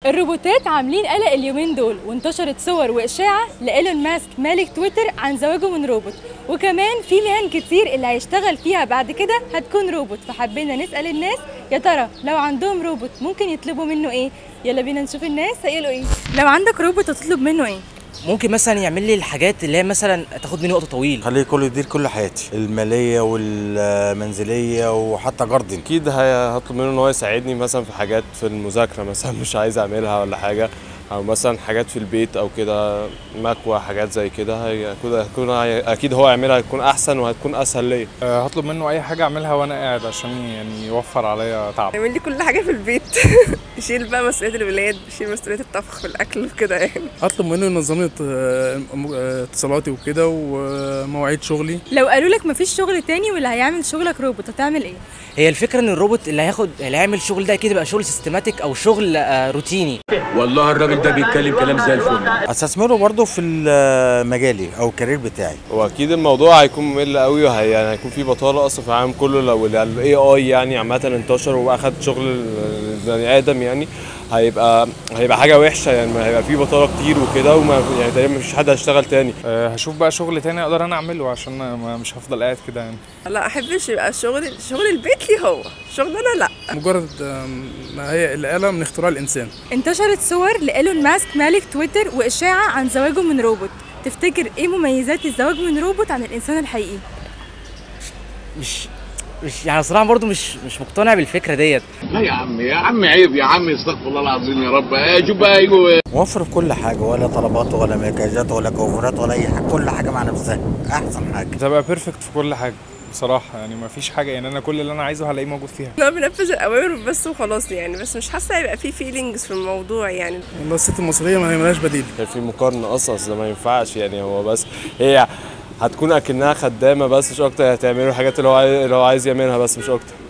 الروبوتات عاملين قلق اليومين دول وانتشرت صور واشاعه لايلون ماسك مالك تويتر عن زواجه من روبوت وكمان في مهن كتير اللي هيشتغل فيها بعد كده هتكون روبوت فحبينا نسال الناس يا ترى لو عندهم روبوت ممكن يطلبوا منه ايه يلا بينا نشوف الناس هيقولوا ايه لو عندك روبوت هتطلب منه ايه ممكن مثلا يعمل لي الحاجات اللي هي مثلا تاخد مني وقت طويل خليه كله يدير كل حياتي الماليه والمنزليه وحتى جاردن اكيد هي- هطلب منه ان هو يساعدني مثلا في حاجات في المذاكره مثلا مش عايز اعملها ولا حاجه او مثلا حاجات في البيت او كده مكوى حاجات زي كده هيكون هيكون- اكيد هو يعملها هتكون احسن وهتكون اسهل ليا أه، هطلب منه اي حاجه اعملها وانا قاعد عشان يعني يوفر عليا تعب يعمل لي كل حاجه في البيت يشيل بقى مسؤوليه الولاد يشيل مسؤوليه الطبخ والاكل وكده يعني اطلب منه ينظم لي آه، م- آه، اتصالاتي وكده ومواعيد شغلي لو قالوا لك مفيش شغل تاني واللي هيعمل شغلك روبوت هتعمل ايه هي الفكره ان الروبوت اللي هياخد اللي هيعمل الشغل ده اكيد يبقى شغل سيستماتيك او شغل آه، روتيني والله الراجل ده بيتكلم كلام زي الفل استثمره برضه في ال- مجالي او الكارير بتاعي واكيد الموضوع هيكون ممل قوي وهي يعني هيكون في بطاله اصلا في العالم كله لو الاي اي يعني عامه انتشر واخد شغل البني ادم يعني هيبقى هيبقى حاجه وحشه يعني هيبقى في بطاله كتير وكده وما يعني تقريبا مفيش حد هيشتغل تاني أه، هشوف بقى شغل تاني اقدر انا اعمله عشان ما- مش هفضل قاعد كده يعني لا احبش يبقى شغل شغل البيت لي هو شغل انا لا مجرد آم، ما هي الآلة من اختراع الإنسان انتشرت صور لايلون ماسك مالك تويتر واشاعه عن زواجه من روبوت تفتكر ايه مميزات الزواج من روبوت عن الانسان الحقيقي مش مش يعني صراحه برضو مش مش مقتنع بالفكره ديت لا يا عم يا عم عيب يا عم استغفر الله العظيم يا رب اه، شوف بقى يجوا موفر في كل حاجه ولا طلبات ولا مكياجات ولا كوفرات ولا اي حاجه كل حاجه مع نفسها احسن حاجه هتبقى بيرفكت في كل حاجه بصراحه يعني ما فيش حاجه يعني انا كل اللي انا عايزه هلاقيه موجود فيها لا بنفذ الاوامر بس وخلاص يعني بس مش حاسه هيبقى في فيلينجز في الموضوع يعني والله الست المصرية ما هي ملهاش بديل هي في مقارنه اصلا اصل ما ينفعش يعني هو بس هي هتكون اكنها خدامه بس مش اكتر هتعمله الحاجات اللي هو عايز اللي هو عايز يعملها بس مش اكتر